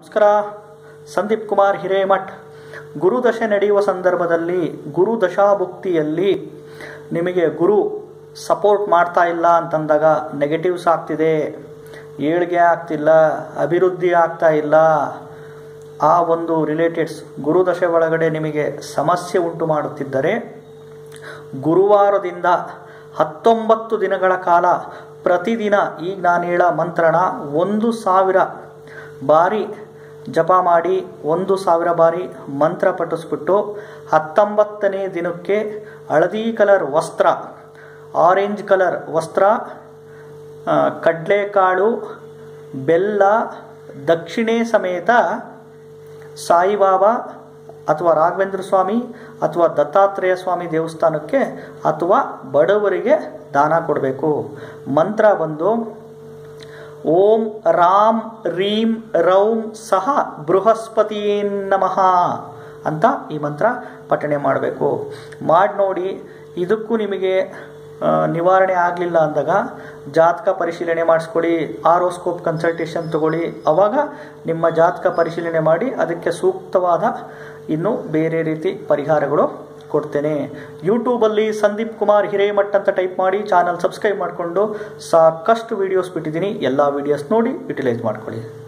ನಮಸ್ಕಾರ ಸಂದೀಪ್ ಕುಮಾರ್ ಹಿರೇಮಠ್ ಗುರುದಶೆ ನಡೆಯುವ ಸಂದರ್ಭದಲ್ಲಿ ಗುರು ದಶಾಭುಕ್ತಿಯಲ್ಲಿ ನಿಮಗೆ ಗುರು ಸಪೋರ್ಟ್ ಮಾಡ್ತಾ ಇಲ್ಲ ಅಂತಂದಾಗ ನೆಗೆಟಿವ್ಸ್ ಆಗ್ತಿದೆ ಏಳಿಗೆ ಆಗ್ತಿಲ್ಲ ಅಭಿವೃದ್ಧಿ ಆಗ್ತಾ ಇಲ್ಲ ಆ ಒಂದು ರಿಲೇಟೆಡ್ಸ್ ಗುರುದಶೆ ಒಳಗಡೆ ನಿಮಗೆ ಸಮಸ್ಯೆ ಉಂಟು ಮಾಡುತ್ತಿದ್ದರೆ ಗುರುವಾರದಿಂದ ಹತ್ತೊಂಬತ್ತು ದಿನಗಳ ಕಾಲ ಪ್ರತಿದಿನ ಈಗ ನಾನು ಹೇಳೋ ಮಂತ್ರಣ ಒಂದು ಸಾವಿರ ಬಾರಿ ಜಪ ಮಾಡಿ ಒಂದು ಸಾವಿರ ಬಾರಿ ಮಂತ್ರ ಪಠಿಸ್ಬಿಟ್ಟು ಹತ್ತೊಂಬತ್ತನೇ ದಿನಕ್ಕೆ ಹಳದಿ ಕಲರ್ ವಸ್ತ್ರ ಆರೆಂಜ್ ಕಲರ್ ವಸ್ತ್ರ ಆ, ಕಡಲೆಕಾಳು ಬೆಲ್ಲ ದಕ್ಷಿಣೆ ಸಮೇತ ಸಾಯಿಬಾಬಾ ಅಥವಾ ರಾಘವೇಂದ್ರ ಸ್ವಾಮಿ ಅಥವಾ ದತ್ತಾತ್ರೇಯ ಸ್ವಾಮಿ ದೇವಸ್ಥಾನಕ್ಕೆ ಅಥವಾ ಬಡವರಿಗೆ ದಾನ ಕೊಡಬೇಕು ಮಂತ್ರ ಬಂದು ಓಂ ರಾಮ್ ರೀಂ ರೌಂ ಸಹ ಬೃಹಸ್ಪತಿಯೇ ನಮಃ ಅಂತ ಈ ಮಂತ್ರ ಪಠಣೆ ಮಾಡಬೇಕು ಮಾಡಿ ನೋಡಿ ಇದಕ್ಕೂ ನಿಮಗೆ ಆ, ನಿವಾರಣೆ ಆಗಲಿಲ್ಲ ಅಂದಾಗ ಜಾತಕ ಪರಿಶೀಲನೆ ಮಾಡಿಸ್ಕೊಳ್ಳಿ ಆರೋಸ್ಕೋಪ್ ಕನ್ಸಲ್ಟೇಷನ್ ತಗೊಳ್ಳಿ ಅವಾಗ ನಿಮ್ಮ ಜಾತಕ ಪರಿಶೀಲನೆ ಮಾಡಿ ಅದಕ್ಕೆ ಸೂಕ್ತವಾದ ಇನ್ನು ಬೇರೆ ರೀತಿ ಪರಿಹಾರಗಳು ಕೊಡ್ತೇನೆ ಯೂಟ್ಯೂಬಲ್ಲಿ ಸಂದೀಪ್ ಕುಮಾರ್ ಹಿರೇಮಠ್ ಅಂತ ಟೈಪ್ ಮಾಡಿ ಚಾನಲ್ ಸಬ್ಸ್ಕ್ರೈಬ್ ಮಾಡಿಕೊಂಡು ಸಾಕಷ್ಟು ವೀಡಿಯೋಸ್ ಬಿಟ್ಟಿದ್ದೀನಿ ಎಲ್ಲ ವೀಡಿಯೋಸ್ ನೋಡಿ ಯುಟಿಲೈಸ್ ಮಾಡ್ಕೊಳ್ಳಿ